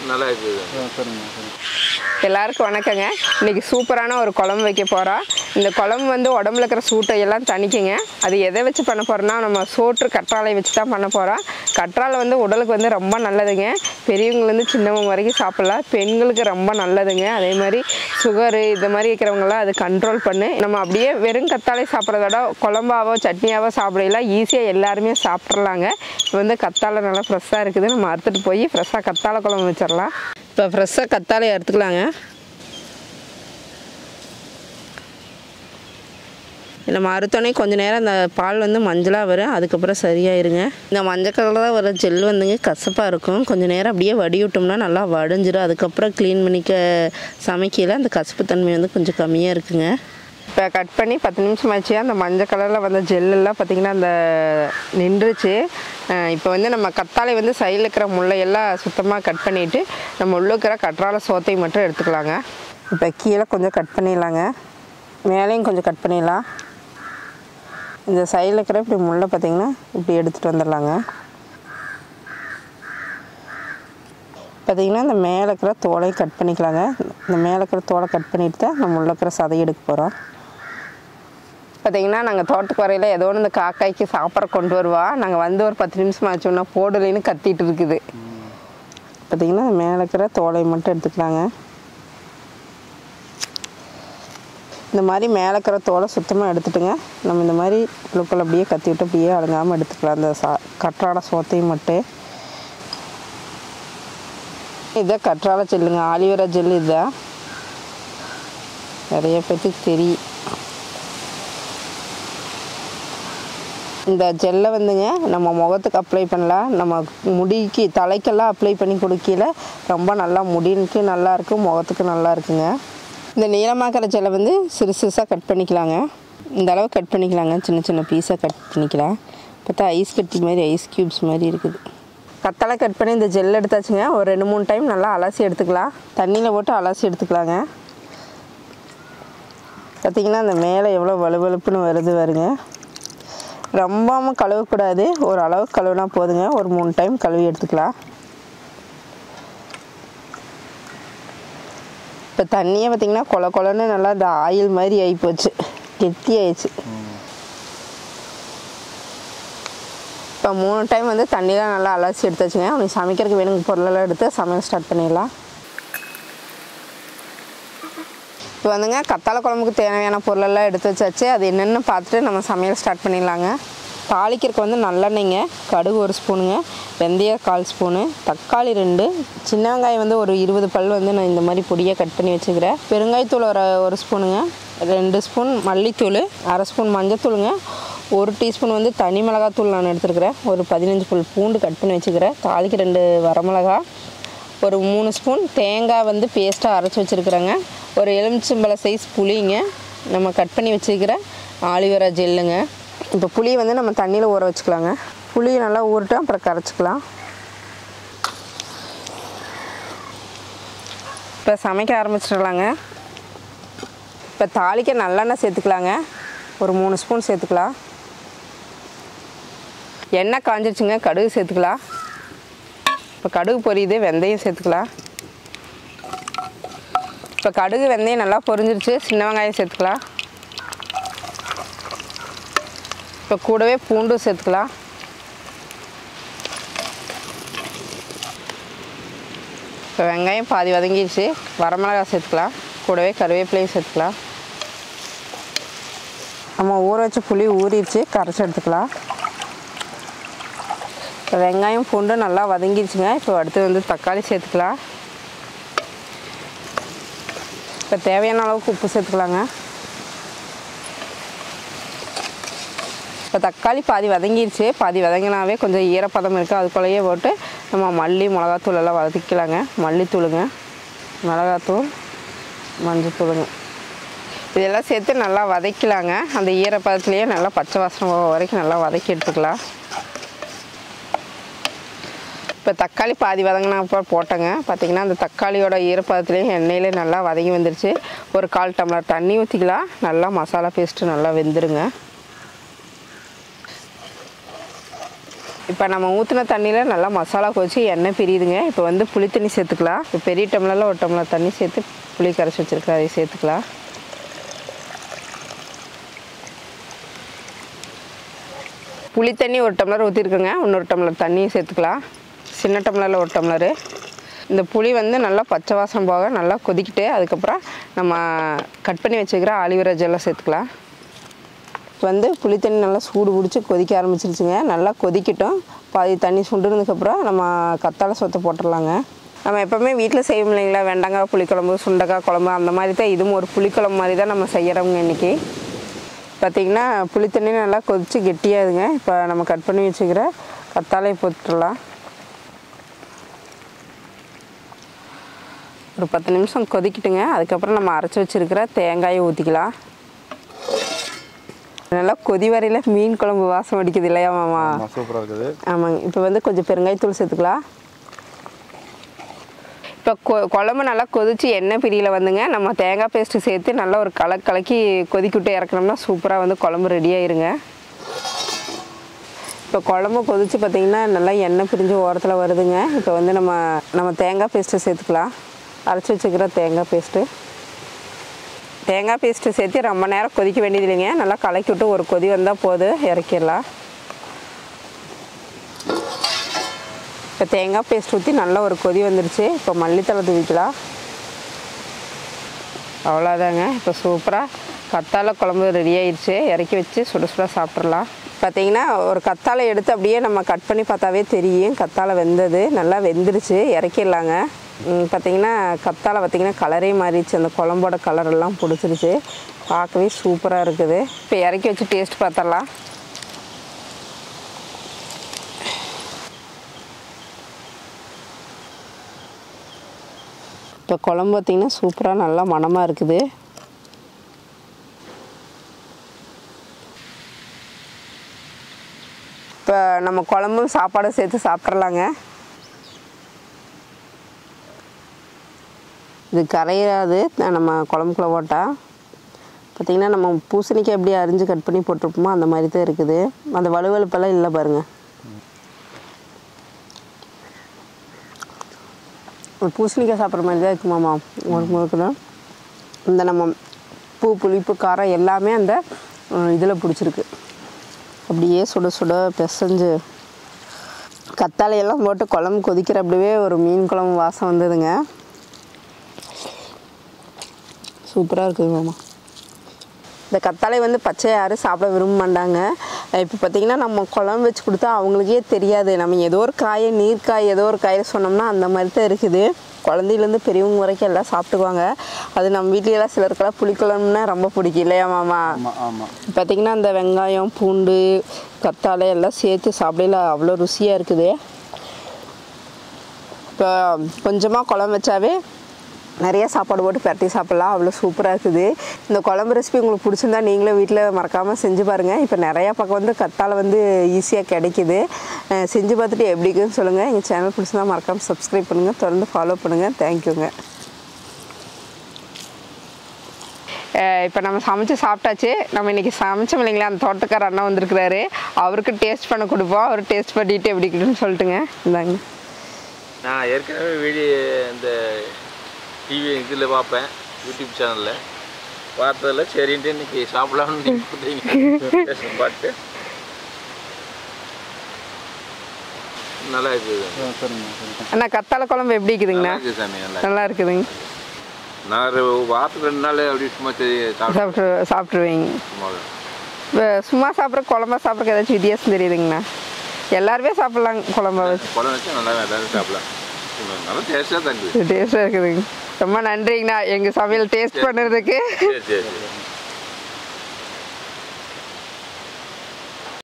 நல்லா இருக்குது சரிங்க சரிங்க எல்லாருக்கும் வணக்கங்க இன்னைக்கு சூப்பரான ஒரு குழம்பு வைக்க போகிறோம் இந்த குழம்பு வந்து உடம்புல இருக்கிற சூட்டை எல்லாம் தணிக்குங்க அது எதை வச்சு பண்ண போகிறோம்னா நம்ம சோற்று கற்றாழை வச்சு தான் பண்ண போகிறோம் கற்றாழை வந்து உடலுக்கு வந்து ரொம்ப நல்லதுங்க பெரியவங்கலேருந்து சின்னவங்க வரைக்கும் சாப்பிட்லாம் பெண்களுக்கு ரொம்ப நல்லதுங்க அதே மாதிரி சுகரு இது மாதிரி இருக்கிறவங்களாம் அது கண்ட்ரோல் பண்ணு நம்ம அப்படியே வெறும் கத்தாழை சாப்பிட்றத விட குழம்பாவோ சட்னியாவோ சாப்பிடலாம் ஈஸியாக எல்லாருமே சாப்பிட்றலாங்க இப்போ வந்து கத்தாழை நல்லா ஃப்ரெஷ்ஷாக இருக்குது நம்ம அறுத்துட்டு போய் ஃப்ரெஷ்ஷாக கத்தாழை குழம்பு வச்சிடலாம் இப்போ ஃப்ரெஷ்ஷாக கத்தாழை அறுத்துக்கலாங்க நம்ம அறுத்தோடனே கொஞ்ச நேரம் அந்த பால் வந்து மஞ்சளாக வரும் அதுக்கப்புறம் சரியாயிருங்க இந்த மஞ்சள் கலராக வர ஜெல் வந்துங்க கசப்பாக இருக்கும் கொஞ்ச நேரம் அப்படியே வடிவிட்டோம்னா நல்லா வடிஞ்சிரும் அதுக்கப்புறம் க்ளீன் பண்ணிக்க சமைக்கையில் அந்த கசப்பு தன்மை வந்து கொஞ்சம் கம்மியாக இருக்குங்க இப்போ கட் பண்ணி பத்து நிமிஷம் ஆச்சு அந்த மஞ்சள் கலரில் வந்த ஜெல்லெல்லாம் பார்த்திங்கன்னா அந்த நின்றுச்சு அஹ் இப்போ வந்து நம்ம கத்தாழை வந்து சைடில் இருக்கிற முள்ளையெல்லாம் சுத்தமாக கட் பண்ணிவிட்டு நம்ம உள்ள இருக்கிற கற்றாழை சோத்தை மட்டும் எடுத்துக்கலாங்க இப்போ கீழே கொஞ்சம் கட் பண்ணிடலாங்க மேலேயும் கொஞ்சம் கட் பண்ணிடலாம் இந்த சைடில் இருக்கிற இப்படி முள்ளை பார்த்திங்கன்னா இப்படி எடுத்துகிட்டு வந்துடலாங்க பார்த்திங்கன்னா இந்த மேலே இருக்கிற தோலையும் கட் பண்ணிக்கலாங்க இந்த மேலே இருக்கிற தோலை கட் பண்ணிட்டு தான் நம்ம உள்ள இருக்கிற சதை எடுக்க போகிறோம் பார்த்தீங்கன்னா நாங்கள் தோட்டத்துக்கு வரையில் ஏதோ ஒன்று இந்த காக்காய்க்கு சாப்பிட்ற கொண்டு வருவா நாங்கள் வந்து ஒரு பத்து நிமிஷம் ஆச்சோன்னா போடலைன்னு கத்திட்டு இருக்குது பார்த்தீங்கன்னா மேலே இருக்கிற தோலை மட்டும் எடுத்துக்கலாங்க இந்த மாதிரி மேலே இருக்கிற தோலை சுத்தமாக எடுத்துட்டுங்க நம்ம இந்த மாதிரி லுக்கில் அப்படியே கத்தி விட்டு அப்படியே அடங்காமல் எடுத்துக்கலாம் அந்த சா கற்றாழை சோத்தையும் மட்டும் இதான் கற்றாழை ஜெல்லுங்க ஆலிவேரா ஜெல் இதுதான் நிறைய பேர்த்துக்கு தெரியும் இந்த ஜெல்லை வந்துங்க நம்ம முகத்துக்கு அப்ளை பண்ணலாம் நம்ம முடிக்கு தலைக்கெல்லாம் அப்ளை பண்ணி கொடுக்கல ரொம்ப நல்லா முடிக்கு நல்லா இருக்கும் முகத்துக்கு நல்லா இருக்குங்க இந்த நீளமாக்கிற ஜெல்லை வந்து சிறு சிறுசாக கட் பண்ணிக்கலாங்க இந்த அளவு கட் பண்ணிக்கலாங்க சின்ன சின்ன பீஸாக கட் பண்ணிக்கலாம் பார்த்தா ஐஸ் கட்டி மாதிரி ஐஸ் க்யூப்ஸ் மாதிரி இருக்குது கத்தலை கட் பண்ணி இந்த ஜெல் எடுத்தாச்சுங்க ஒரு ரெண்டு மூணு டைம் நல்லா அலசி எடுத்துக்கலாம் தண்ணியில் போட்டு அலசி எடுத்துக்கலாங்க பார்த்திங்கன்னா அந்த மேலே எவ்வளோ வலுவலுப்புன்னு வருது வருங்க ரொம்பவும் கழுவக்கூடாது ஒரு அளவு கழுவுனா போதுங்க ஒரு மூணு டைம் கழுவி எடுத்துக்கலாம் இப்போ தண்ணியை பார்த்திங்கன்னா கொல கொலன்னு நல்லா இந்த ஆயில் மாதிரி ஆகிப்போச்சு கெட்டி ஆயிடுச்சு இப்போ மூணு டைம் வந்து தண்ணியெலாம் நல்லா அலசி எடுத்தாச்சுங்க அவனுக்கு சமைக்கிறதுக்கு வேணுங்க பொருளெல்லாம் எடுத்து சமையல் ஸ்டார்ட் பண்ணிடலாம் இப்போ வந்துங்க கத்தாழை குழம்புக்கு தேவையான பொருளெல்லாம் எடுத்து வச்சாச்சு அது என்னென்னு பார்த்துட்டு நம்ம சமையல் ஸ்டார்ட் பண்ணிடலாங்க தாளிக்கிறதுக்கு வந்து நல்லெண்ணெய்ங்க கடுகு ஒரு ஸ்பூனுங்க வெந்தயம் கால் ஸ்பூனு தக்காளி ரெண்டு சின்ன வெங்காயம் வந்து ஒரு இருபது பல் வந்து நான் இந்த மாதிரி பொடியாக கட் பண்ணி வச்சுக்கிறேன் பெருங்காயத்தூள் ஒரு ஒரு ஸ்பூனுங்க ரெண்டு ஸ்பூன் மல்லித்தூள் அரை ஸ்பூன் மஞ்சத்தூளுங்க ஒரு டீஸ்பூன் வந்து தனி மிளகாத்தூள் நான் எடுத்துருக்கிறேன் ஒரு பதினஞ்சு பல் பூண்டு கட் பண்ணி வச்சுக்கிறேன் தாளிக்கு ரெண்டு வரமிளகா ஒரு மூணு ஸ்பூன் தேங்காய் வந்து பேஸ்ட்டாக அரைச்சி வச்சுருக்குறேங்க ஒரு எலுமிச்சம்பழ சைஸ் புளிங்க நம்ம கட் பண்ணி வச்சுக்கிற ஆலிவேரா ஜெல்லுங்க இப்போ புளியை வந்து நம்ம தண்ணியில் ஊற வச்சுக்கலாங்க புளியை நல்லா ஊறிட்டு அப்புறம் கரைச்சிக்கலாம் இப்போ சமைக்க ஆரம்பிச்சிடலாங்க இப்போ தாளிக்க நல்லெண்ணெய் சேர்த்துக்கலாங்க ஒரு மூணு ஸ்பூன் சேர்த்துக்கலாம் எண்ணெய் காஞ்சிருச்சுங்க கடுகு சேர்த்துக்கலாம் இப்போ கடுகு பொரியுது வெந்தயம் சேர்த்துக்கலாம் இப்போ கடுகு வெந்தயம் நல்லா பொரிஞ்சிருச்சு சின்ன வெங்காயம் சேர்த்துக்கலாம் இப்போ கூடவே பூண்டு சேர்த்துக்கலாம் இப்போ வெங்காயம் பாதி வதங்கிடுச்சு வரமிளகாய் சேர்த்துக்கலாம் கூடவே கருவேப்பிலையும் சேர்த்துக்கலாம் நம்ம ஊற வச்ச புளி ஊறிடுச்சு கரைச்சி எடுத்துக்கலாம் இப்போ வெங்காயம் பூண்டு நல்லா வதங்கிடுச்சுங்க இப்போ அடுத்து வந்து தக்காளி சேர்த்துக்கலாம் இப்போ தேவையான அளவுக்கு உப்பு சேர்த்துக்கலாங்க இப்போ தக்காளி பாதி வதங்கிடுச்சு பாதி வதங்கினாவே கொஞ்சம் ஈரப்பதம் இருக்குது அதுக்குள்ளேயே போட்டு நம்ம மல்லி மிளகாத்தூள் எல்லாம் வதக்கிக்கலாங்க மல்லித்தூளுங்க மிளகாத்தூள் மஞ்சத்தூளுங்க இதெல்லாம் சேர்த்து நல்லா வதக்கலாங்க அந்த ஈரப்பதத்துலேயே நல்லா பச்சை வாசனை போக வரைக்கும் நல்லா வதக்கி எடுத்துக்கலாம் இப்போ தக்காளி பாதி வதங்கினா அப்புறம் போட்டேங்க பார்த்தீங்கன்னா அந்த தக்காளியோட ஈரப்பதத்துலேயும் எண்ணெயிலே நல்லா வதங்கி வந்துருச்சு ஒரு கால் டம்ளர் தண்ணி ஊற்றிக்கலாம் நல்லா மசாலா பேஸ்ட்டு நல்லா வெந்துருங்க இப்போ நம்ம ஊற்றின தண்ணியில் நல்லா மசாலா கொதிச்சு எண்ணெய் பிரியுதுங்க இப்போ வந்து புளி தண்ணி சேர்த்துக்கலாம் இப்போ பெரிய டம்ளரில் ஒரு டம்ளர் தண்ணி சேர்த்து புளி கரைச்சி வச்சுருக்கேன் அதை சேர்த்துக்கலாம் புளி தண்ணி ஒரு டம்ளர் ஊற்றிருக்குங்க இன்னொரு டம்ளர் தண்ணி சேர்த்துக்கலாம் சின்ன டம்ளரில் ஒரு டம்ளரு இந்த புளி வந்து நல்லா பச்சை வாசம் போக நல்லா கொதிக்கிட்டு அதுக்கப்புறம் நம்ம கட் பண்ணி வச்சுக்கிற ஆலிவரா ஜெல்லாம் சேர்த்துக்கலாம் இப்போ வந்து புளி தண்ணி நல்லா சூடு பிடிச்சி கொதிக்க ஆரம்பிச்சிருச்சுங்க நல்லா கொதிக்கட்டும் பாதி தண்ணி சுண்டுனதுக்கப்புறம் நம்ம கத்தாழை சொத்தை போட்டுடலாங்க நம்ம எப்போவுமே வீட்டில் செய்வோம் இல்லைங்களா வெண்டங்காய் புளிக்குழம்பு சுண்டக்காய் குழம்பு அந்த மாதிரி தான் இதுவும் ஒரு புளிக்குழம்பு மாதிரி தான் நம்ம செய்கிறோங்க இன்றைக்கி பார்த்திங்கன்னா புளி தண்ணி நல்லா கொதித்து கெட்டியாதுங்க இப்போ நம்ம கட் பண்ணி வச்சுக்கிற கத்தாழையை போட்டுடலாம் ஒரு பத்து நிமிஷம் கொதிக்கட்டுங்க அதுக்கப்புறம் நம்ம அரைச்சி வச்சுருக்கிற தேங்காயை ஊற்றிக்கலாம் நல்லா கொதி வரையில் மீன் குழம்பு வாசம் அடிக்குது இல்லையா மாமா சூப்பராக இருக்குது ஆமாங்க இப்போ வந்து கொஞ்சம் பெருங்காயத்தூள் சேர்த்துக்கலாம் இப்போ கொ குழம்பு நல்லா கொதிச்சு எண்ணெய் பிரியில் வந்துங்க நம்ம தேங்காய் பேஸ்ட்டு சேர்த்து நல்லா ஒரு கலக்கு கலக்கி கொதிக்க விட்டு இறக்கணும்னா சூப்பராக வந்து குழம்பு ரெடி ஆயிருங்க இப்போ குழம்பு கொதிச்சு பார்த்திங்கன்னா நல்லா எண்ணெய் பிரிஞ்சு ஓரத்தில் வருதுங்க இப்போ வந்து நம்ம நம்ம தேங்காய் பேஸ்ட்டு சேர்த்துக்கலாம் அரைச்சி வச்சுக்கிற தேங்காய் பேஸ்ட்டு தேங்காய் பேஸ்ட்டு சேர்த்து ரொம்ப நேரம் கொதிக்க வேண்டியது இல்லைங்க நல்லா கலக்கி விட்டு ஒரு கொதி வந்தால் போதும் இறக்கிடலாம் இப்போ தேங்காய் பேஸ்ட் ஊற்றி நல்லா ஒரு கொதி வந்துருச்சு இப்போ மல்லித்தலை தூவிக்கலாம் அவ்வளோதாங்க இப்போ சூப்பராக கத்தாழை குழம்பு ரெடி ஆயிடுச்சு இறக்கி வச்சு சுட சுட சாப்பிட்றலாம் பார்த்தீங்கன்னா ஒரு கத்தாழை எடுத்து அப்படியே நம்ம கட் பண்ணி பார்த்தாவே தெரியும் கத்தாழை வெந்தது நல்லா வெந்துருச்சு இறக்கிடலாங்க ம், பார்த்தீங்கன்னா கத்தாழை பார்த்தீங்கன்னா கலரே மாறிடுச்சு அந்த குழம்போட கலர் எல்லாம் பிடிச்சிருச்சு பார்க்கவே சூப்பராக இருக்குது இப்போ இறக்கி வச்சு டேஸ்ட் பார்த்துடலாம் இப்போ குழம்பு பார்த்திங்கன்னா சூப்பராக நல்லா மணமாக இருக்குது இப்போ நம்ம குழம்பும் சாப்பாடும் சேர்த்து சாப்பிட்றலாங்க இது கரையாது நம்ம குழம்புக்குள்ள போட்டால் பார்த்திங்கன்னா நம்ம பூசணிக்காய் எப்படி அரிஞ்சு கட் பண்ணி போட்டிருப்போமோ அந்த மாதிரி தான் இருக்குது அந்த வலுவலுப்பெல்லாம் இல்லை பாருங்கள் ஒரு பூசணிக்காய் சாப்பிட்ற மாதிரி தான் இருக்குமாம்மா உங்களுக்கு முழுக்கணும் இந்த நம்ம பூ புளிப்பு காரம் எல்லாமே அந்த இதில் பிடிச்சிருக்கு அப்படியே சுட சுட பிசைஞ்சு கத்தாழையெல்லாம் போட்டு குழம்பு கொதிக்கிற அப்படியே ஒரு மீன் குழம்பு வாசம் வந்ததுங்க சூப்பராக இருக்குது மாமா இந்த கத்தாழை வந்து பச்சை யாரும் சாப்பிட விரும்ப மாட்டாங்க இப்போ பார்த்தீங்கன்னா நம்ம குழம்பு வச்சு கொடுத்தா அவங்களுக்கே தெரியாது நம்ம ஏதோ ஒரு காயை நீர்க்காய் ஏதோ ஒரு காயை சொன்னோம்னா அந்த மாதிரி தான் இருக்குது குழந்தையிலேருந்து பெரியவங்க வரைக்கும் எல்லாம் சாப்பிட்டுக்குவாங்க அது நம்ம வீட்லையெல்லாம் சிலருக்கெல்லாம் புளிக்குழம்புனா ரொம்ப பிடிக்கும் இல்லையா மாமா ஆமாம் ஆமாம் பார்த்திங்கன்னா அந்த வெங்காயம் பூண்டு கத்தாழை எல்லாம் சேர்த்து சாப்பிடல அவ்வளோ ருசியாக இருக்குது இப்போ கொஞ்சமாக குழம்பு வச்சாவே நிறைய சாப்பாடு போட்டு பரட்டி சாப்பிட்லாம் அவ்வளோ சூப்பராக இருக்குது இந்த குழம்பு ரெசிபி உங்களுக்கு பிடிச்சிருந்தா நீங்களும் வீட்டில் மறக்காமல் செஞ்சு பாருங்கள் இப்போ நிறையா பக்கம் வந்து கத்தாழை வந்து ஈஸியாக கிடைக்குது அஹ் செஞ்சு பார்த்துட்டு எப்படி இருக்குன்னு சொல்லுங்கள் எங்கள் சேனல் பிடிச்சிருந்தா மறக்காமல் சப்ஸ்கிரைப் பண்ணுங்கள் தொடர்ந்து ஃபாலோ பண்ணுங்கள் தேங்க்யூங்க இப்போ நம்ம சமைச்சு சாப்பிட்டாச்சு நம்ம இன்னைக்கு சமைச்சோம் இல்லைங்களா அந்த தோட்டக்கார அண்ணா வந்திருக்கிறாரு அவருக்கு டேஸ்ட் பண்ண கொடுப்போம் அவர் டேஸ்ட் பண்ணிட்டு எப்படி இருக்குன்னு சொல்லிட்டுங்க இந்தாங்க நான் ஏற்கனவே வீடியோ இந்த டிவி இதில் பார்ப்பேன் யூடியூப் சேனலில் பார்த்ததில் சரின்ட்டு இன்னைக்கு சாப்பிடலாம்னு நீங்கள் கொடுத்தீங்க டேஸ்ட் பார்த்து நல்லா இருக்குது சரிங்க சரிங்க அண்ணா கத்தாழை குழம்பு எப்படி இருக்குதுங்கண்ணா நல்லா இருக்குது சாமி நல்லா நல்லா இருக்குதுங்க நான் ஒரு வாரத்துக்கு ரெண்டு நாள் அப்படி சும்மா சரி சாப்பிட்டு சாப்பிட்டு சாப்பிட்ருவீங்க சும்மா இப்போ சும்மா சாப்பிட்ற குழம்பா சாப்பிட்றதுக்கு ஏதாச்சும் வித்தியாசம் தெரியுதுங்கண்ணா எல்லாருமே சாப்பிட்லாங்க குழம்பா வச்சு குழம்பு வச்சா நல்லா எல்லாரும் சாப்பிடலாம் நல்லா டேஸ்ட்டாக தான் இருக்குது டேஸ்ட்டாக இருக்குதுங்க ரொம்ப நன்றிங்கண்ணா எங்கள் சமையல் டேஸ்ட் பண்ணுறதுக்கு சரி சரி சரி